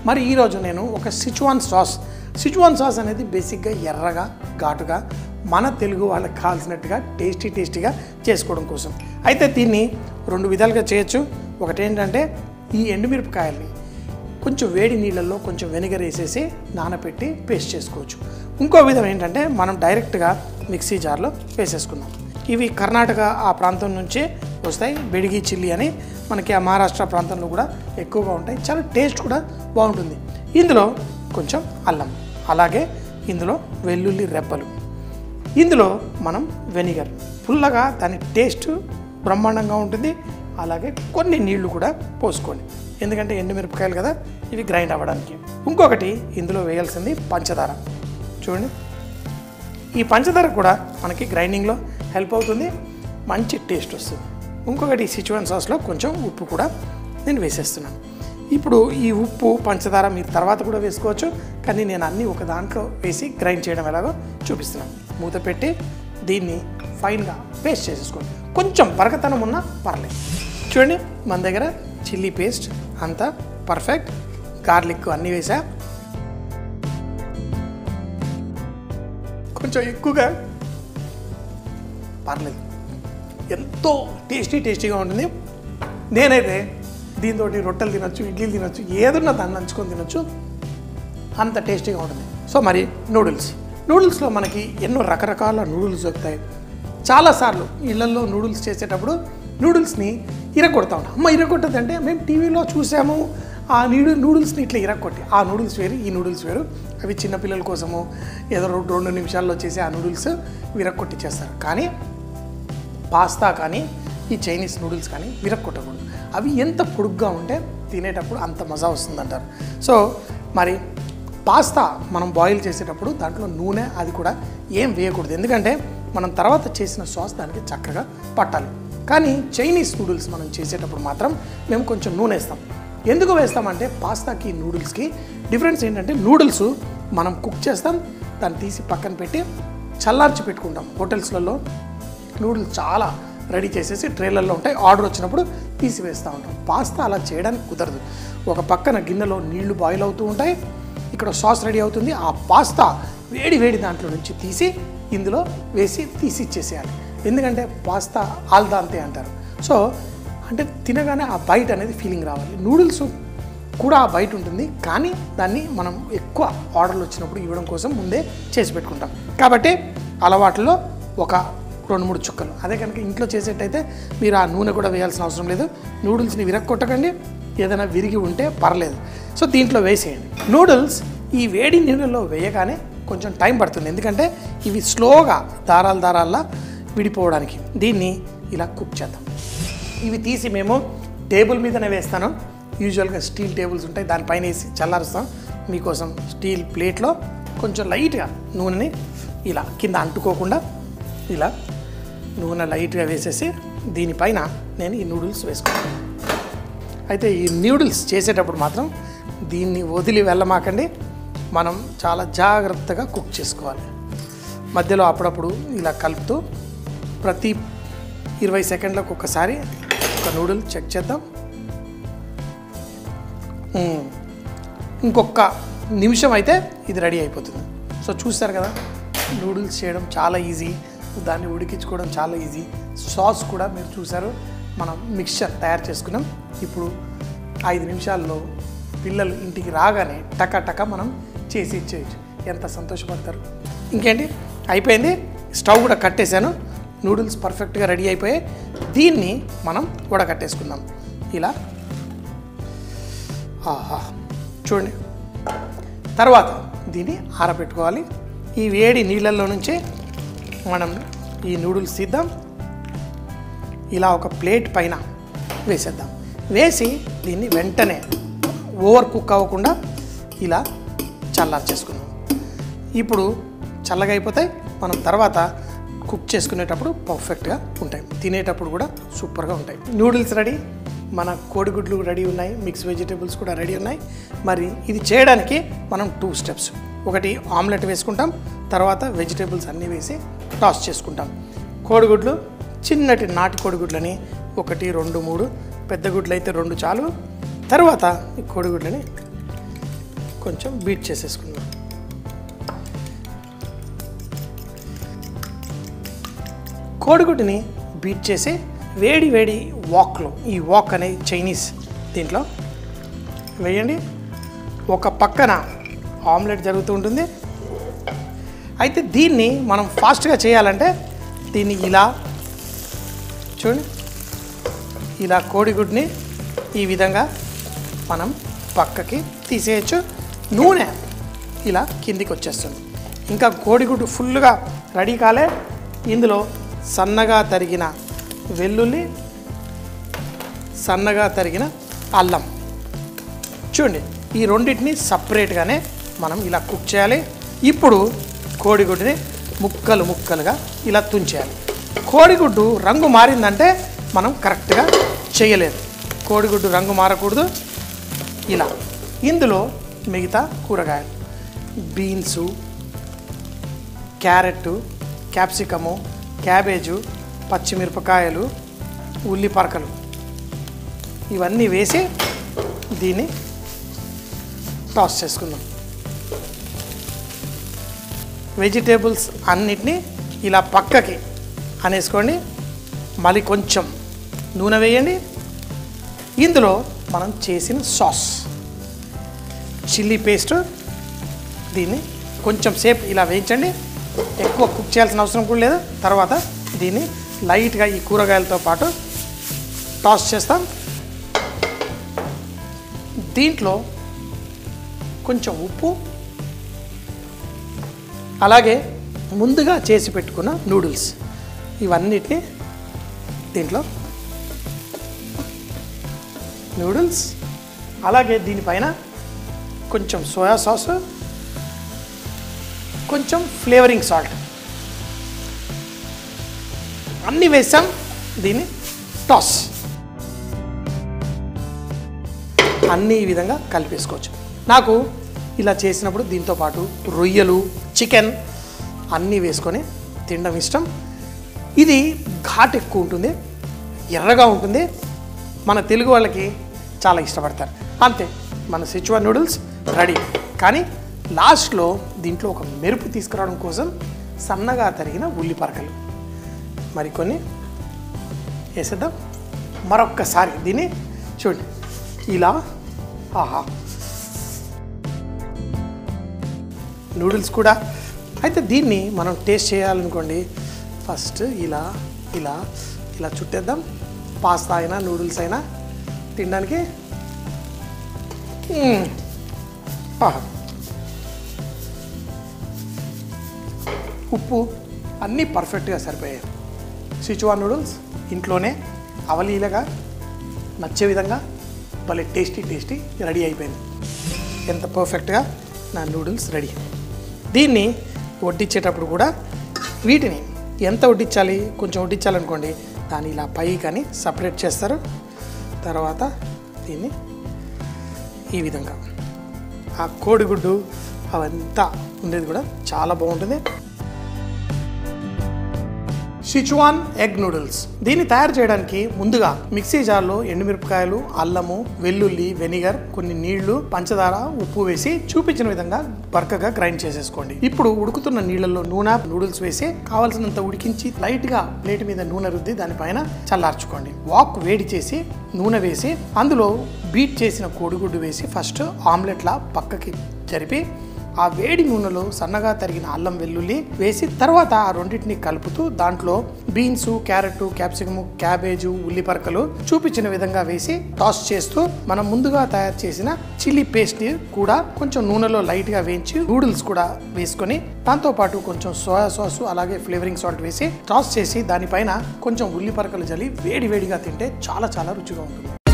మరి ఈరోజు నేను ఒక సిచువాన్ సాస్ సిచువాన్ సాస్ అనేది బేసిక్గా ఎర్రగా ఘాటుగా మన తెలుగు వాళ్ళకి కావాల్సినట్టుగా టేస్టీ టేస్టీగా చేసుకోవడం కోసం అయితే దీన్ని రెండు విధాలుగా చేయొచ్చు ఒకటి ఏంటంటే ఈ ఎండుమిరపకాయల్ని కొంచెం వేడి నీళ్ళల్లో కొంచెం వెనిగర్ వేసేసి నానబెట్టి పేస్ట్ చేసుకోవచ్చు ఇంకో విధం ఏంటంటే మనం డైరెక్ట్గా మిక్సీ జార్లో వేసేసుకుందాం ఇవి కర్ణాటక ఆ ప్రాంతం నుంచి వస్తాయి బెడిగి చిల్లీ అని మనకి ఆ మహారాష్ట్ర ప్రాంతంలో కూడా ఎక్కువగా ఉంటాయి చాలా టేస్ట్ కూడా బాగుంటుంది ఇందులో కొంచెం అల్లం అలాగే ఇందులో వెల్లుల్లి రెబ్బలు ఇందులో మనం వెనిగర్ పుల్లగా దాని టేస్ట్ బ్రహ్మాండంగా ఉంటుంది అలాగే కొన్ని నీళ్లు కూడా పోసుకోండి ఎందుకంటే ఎండుమిరపకాయలు కదా ఇవి గ్రైండ్ అవ్వడానికి ఇంకొకటి ఇందులో వేయాల్సింది పంచదార చూడండి ఈ పంచదార కూడా మనకి గ్రైండింగ్లో హెల్ప్ అవుతుంది మంచి టేస్ట్ వస్తుంది ఇంకొకటి ఈ సిచువన్ సాస్లో కొంచెం ఉప్పు కూడా నేను వేసేస్తున్నాను ఇప్పుడు ఈ ఉప్పు పంచదార మీరు తర్వాత కూడా వేసుకోవచ్చు కానీ నేను అన్నీ ఒక దాంట్లో వేసి గ్రైండ్ చేయడం ఎలాగో చూపిస్తున్నాను మూత పెట్టి దీన్ని ఫైన్గా పేస్ట్ చేసేసుకోండి కొంచెం బరకతనం ఉన్నా పర్లేదు చూడండి మన దగ్గర చిల్లీ పేస్ట్ అంతా పర్ఫెక్ట్ గార్లిక్ అన్నీ వేసా కొంచెం ఎక్కువగా పర్లేదు ఎంతో టేస్టీ టేస్టీగా ఉంటుంది నేనైతే దీంతో రొట్టెలు తినొచ్చు ఇడ్లీలు తినొచ్చు ఏదన్నా దాన్ని నంచుకొని తినొచ్చు అంత టేస్టీగా ఉంటుంది సో మరి నూడిల్స్ నూడిల్స్లో మనకి ఎన్నో రకరకాల నూడిల్స్ దొరుకుతాయి చాలాసార్లు ఇళ్లలో నూడిల్స్ చేసేటప్పుడు నూడిల్స్ని ఇరగొడతా ఉంటాం అమ్మ ఇరగొట్టదంటే మేము టీవీలో చూసాము ఆ నీడు నూడిల్స్ని ఇట్లా ఇరగొట్టి ఆ నూడిల్స్ వేరు ఈ నూడిల్స్ వేరు అవి చిన్నపిల్లల కోసము ఏదో రెండు రెండు నిమిషాల్లో చేసి ఆ నూడిల్స్ విరగొట్టి చేస్తారు కానీ పాస్తా కానీ ఈ చైనీస్ నూడిల్స్ కానీ విరక్కొట్టకూడదు అవి ఎంత పొడుగ్గా ఉంటే తినేటప్పుడు అంత మజా వస్తుందంటారు సో మరి పాస్తా మనం బాయిల్ చేసేటప్పుడు దాంట్లో నూనె అది కూడా ఏం వేయకూడదు ఎందుకంటే మనం తర్వాత చేసిన సాస్ దానికి చక్కగా పట్టాలి కానీ చైనీస్ నూడిల్స్ మనం చేసేటప్పుడు మాత్రం మేము కొంచెం నూనె వేస్తాం ఎందుకు వేస్తామంటే పాస్తాకి నూడిల్స్కి డిఫరెన్స్ ఏంటంటే నూడిల్స్ మనం కుక్ చేస్తాం దాన్ని తీసి పక్కన పెట్టి చల్లార్చి పెట్టుకుంటాం హోటల్స్లలో నూడిల్స్ చాలా రెడీ చేసేసి ట్రేలర్లో ఉంటాయి ఆర్డర్ వచ్చినప్పుడు తీసివేస్తూ ఉంటాం పాస్తా అలా చేయడానికి కుదరదు ఒక పక్కన గిన్నెలో నీళ్లు బాయిల్ అవుతూ ఉంటాయి ఇక్కడ సాస్ రెడీ అవుతుంది ఆ పాస్తా వేడి వేడి దాంట్లో నుంచి తీసి ఇందులో వేసి తీసి ఇచ్చేసేయాలి ఎందుకంటే పాస్తా ఆల్దాంతే అంటారు సో అంటే తినగానే ఆ బైట్ అనేది ఫీలింగ్ రావాలి నూడిల్స్ కూడా ఆ బయట ఉంటుంది కానీ దాన్ని మనం ఎక్కువ ఆర్డర్లు వచ్చినప్పుడు ఇవ్వడం కోసం ముందే చేసి పెట్టుకుంటాం కాబట్టి అలవాట్లో ఒక రెండు మూడు చుక్కలు అదే కనుక ఇంట్లో చేసేటైతే మీరు ఆ నూనె కూడా వేయాల్సిన అవసరం లేదు నూడిల్స్ని విరక్కొట్టకండి ఏదైనా విరిగి ఉంటే పర్లేదు సో దీంట్లో వేసేయండి నూడిల్స్ ఈ వేడి నీళ్ళలో వేయగానే కొంచెం టైం పడుతుంది ఎందుకంటే ఇవి స్లోగా దారాల దారాల్లా విడిపోవడానికి దీన్ని ఇలా కుక్ చేద్దాం ఇవి తీసి మేము టేబుల్ మీదనే వేస్తాను యూజువల్గా స్టీల్ టేబుల్స్ ఉంటాయి దానిపైన వేసి చల్లారుస్తాం మీకోసం స్టీల్ ప్లేట్లో కొంచెం లైట్గా నూనెని ఇలా కింద అంటుకోకుండా ఇలా నూనె లైట్గా వేసేసి దీనిపైన నేను ఈ నూడిల్స్ వేసుకుంటాను అయితే ఈ నూడిల్స్ చేసేటప్పుడు మాత్రం దీన్ని వదిలి వెళ్ళమాకండి మనం చాలా జాగ్రత్తగా కుక్ చేసుకోవాలి మధ్యలో అప్పుడప్పుడు ఇలా కలుపుతూ ప్రతి ఇరవై సెకండ్లకు ఒకసారి ఒక నూడిల్ చెక్ చేద్దాం మ్మ్. ఇంకొక నిమిషం అయితే ఇది రెడీ అయిపోతుంది సో చూస్తారు కదా నూడిల్స్ చేయడం చాలా ఈజీ దాన్ని ఉడికించుకోవడం చాలా ఈజీ సాస్ కూడా మీరు చూసారు మనం మిక్చర్ తయారు చేసుకున్నాం ఇప్పుడు ఐదు నిమిషాల్లో పిల్లలు ఇంటికి రాగానే టక టక మనం చేసి ఇచ్చేయచ్చు ఎంత సంతోషపడతారు ఇంకేంటి అయిపోయింది స్టవ్ కూడా కట్టేశాను నూడిల్స్ పర్ఫెక్ట్గా రెడీ అయిపోయాయి దీన్ని మనం వడకట్టేసుకుందాం ఇలా ఆహా చూడండి తర్వాత దీన్ని ఆరబెట్టుకోవాలి ఈ వేడి నీళ్ళల్లో నుంచి మనం ఈ నూడిల్స్ తీద్దాం ఇలా ఒక ప్లేట్ పైన వేసేద్దాం వేసి దీన్ని వెంటనే ఓవర్ కుక్ అవ్వకుండా ఇలా చల్లార్చేసుకుందాం ఇప్పుడు చల్లగా అయిపోతాయి మనం తర్వాత కుక్ చేసుకునేటప్పుడు పర్ఫెక్ట్గా ఉంటాయి తినేటప్పుడు కూడా సూపర్గా ఉంటాయి నూడిల్స్ రెడీ మన కోడిగుడ్లు రెడీ ఉన్నాయి మిక్స్ వెజిటేబుల్స్ కూడా రెడీ ఉన్నాయి మరి ఇది చేయడానికి మనం టూ స్టెప్స్ ఒకటి ఆమ్లెట్ వేసుకుంటాం తర్వాత వెజిటేబుల్స్ అన్నీ వేసి టాస్ చేసుకుంటాం కోడిగుడ్లు చిన్నటి నాటి కోడిగుడ్లని ఒకటి రెండు మూడు పెద్ద గుడ్లు అయితే రెండు చాలు తర్వాత ఈ కోడిగుడ్లని కొంచెం బీట్ చేసేసుకుందాం కోడిగుడ్డుని బీట్ చేసి వేడి వేడి వాక్లో ఈ వాక్ అనే చైనీస్ దీంట్లో వేయండి ఒక పక్కన ఆమ్లెట్ జరుగుతూ ఉంటుంది అయితే దీన్ని మనం ఫాస్ట్గా చేయాలంటే దీన్ని ఇలా చూడండి ఇలా కోడిగుడ్ని ఈ విధంగా మనం పక్కకి తీసేయచ్చు నూనె ఇలా కిందికి వచ్చేస్తుంది ఇంకా కోడిగుడ్డు ఫుల్గా రెడీ కాలే ఇందులో సన్నగా తరిగిన వెల్లుల్లి సన్నగా తరిగిన అల్లం చూడండి ఈ రెండింటిని సపరేట్గానే మనం ఇలా కుక్ చేయాలి ఇప్పుడు కోడిగుడ్డుని ముక్కలు ముక్కలుగా ఇలా తుంచేయాలి కోడిగుడ్డు రంగు మారిందంటే మనం కరెక్ట్గా చేయలేదు కోడిగుడ్డు రంగు మారకూడదు ఇలా ఇందులో మిగతా కూరగాయలు బీన్సు క్యారెట్ క్యాప్సికము క్యాబేజు పచ్చిమిరపకాయలు ఉల్లిపరకలు ఇవన్నీ వేసి దీన్ని టాస్ చేసుకుందాం వెజిటేబుల్స్ అన్నిటినీ ఇలా పక్కకి అనేసుకోండి మళ్ళీ కొంచెం నూనె వేయండి ఇందులో మనం చేసిన సాస్ చిల్లీ పేస్ట్ దీన్ని కొంచెం సేపు ఇలా వేయించండి ఎక్కువ కుక్ చేయాల్సిన అవసరం కూడా లేదు తర్వాత దీన్ని లైట్గా ఈ కూరగాయలతో పాటు టాస్ చేస్తాం దీంట్లో కొంచెం ఉప్పు అలాగే ముందుగా చేసి పెట్టుకున్న నూడిల్స్ ఇవన్నిటిని దీంట్లో నూడిల్స్ అలాగే దీనిపైన కొంచెం సోయా సాస్ కొంచెం ఫ్లేవరింగ్ సాల్ట్ అన్నీ వేసాం దీన్ని టాస్ అన్నీ ఈ విధంగా కలిపేసుకోవచ్చు నాకు ఇలా చేసినప్పుడు దీంతో పాటు రొయ్యలు చికెన్ అన్నీ వేసుకొని తినడం ఇష్టం ఇది ఘాట్ ఎక్కువ ఉంటుంది ఎర్రగా ఉంటుంది మన తెలుగు వాళ్ళకి చాలా ఇష్టపడతారు అంతే మన సిచువన్ నూడిల్స్ రెడీ కానీ లాస్ట్లో దీంట్లో ఒక మెరుపు తీసుకురావడం కోసం సన్నగా తరిగిన ఉల్లి పరకలు మరికొన్ని వేసేద్దాం మరొక్కసారి దీన్ని చూడండి ఇలా ఆహా నూడిల్స్ కూడా అయితే దీన్ని మనం టేస్ట్ చేయాలనుకోండి ఫస్ట్ ఇలా ఇలా ఇలా చుట్టేద్దాం పాస్తా అయినా నూడిల్స్ అయినా తినడానికి మ్మ్. ఆహా. ఉప్పు అన్నీ పర్ఫెక్ట్గా సరిపోయాయి సిచువా నూడిల్స్ ఇంట్లోనే అవలీలగా నచ్చే విధంగా భలే టేస్టీ టేస్టీ రెడీ అయిపోయింది ఎంత పర్ఫెక్ట్గా నా నూడిల్స్ రెడీ దీన్ని వడ్డించేటప్పుడు కూడా వీటిని ఎంత వడ్డించాలి కొంచెం వడ్డించాలనుకోండి దాన్ని ఇలా పై కానీ సపరేట్ చేస్తారు తర్వాత దీన్ని ఈ విధంగా ఆ కోడిగుడ్డు అవంతా ఉండేది కూడా చాలా బాగుంటుంది సిచువాన్ ఎగ్ నూడిల్స్ దీన్ని తయారు చేయడానికి ముందుగా మిక్సీ జార్లో ఎండుమిరపకాయలు అల్లము వెల్లుల్లి వెనిగర్ కొన్ని నీళ్లు పంచదార ఉప్పు వేసి చూపించిన విధంగా బరకగా గ్రైండ్ చేసేసుకోండి ఇప్పుడు ఉడుకుతున్న నీళ్ళల్లో నూనె నూడిల్స్ వేసి కావాల్సినంత ఉడికించి లైట్ గా ప్లేట్ మీద నూనె రుద్ది దానిపైన చల్లార్చుకోండి వాక్ వేడి చేసి నూనె వేసి అందులో బీట్ చేసిన కోడిగుడ్డు వేసి ఫస్ట్ ఆమ్లెట్లా పక్కకి జరిపి ఆ వేడి నూనెలో సన్నగా తరిగిన అల్లం వెల్లుల్లి వేసి తర్వాత ఆ రెండింటిని కలుపుతూ దాంట్లో బీన్స్ క్యారెట్ క్యాప్సికము క్యాబేజు ఉల్లిపరకలు చూపించిన విధంగా వేసి టాస్ చేస్తూ మనం ముందుగా తయారు చేసిన చిల్లీ పేస్ట్ కూడా కొంచెం నూనెలో లైట్ గా వేయించి నూడిల్స్ కూడా వేసుకొని దాంతో పాటు కొంచెం సోయా సాస్ అలాగే ఫ్లేవరింగ్ సాల్ట్ వేసి టాస్ చేసి దానిపైన కొంచెం ఉల్లిపరకలు జల్లి వేడి వేడిగా తింటే చాలా చాలా రుచిగా ఉంటుంది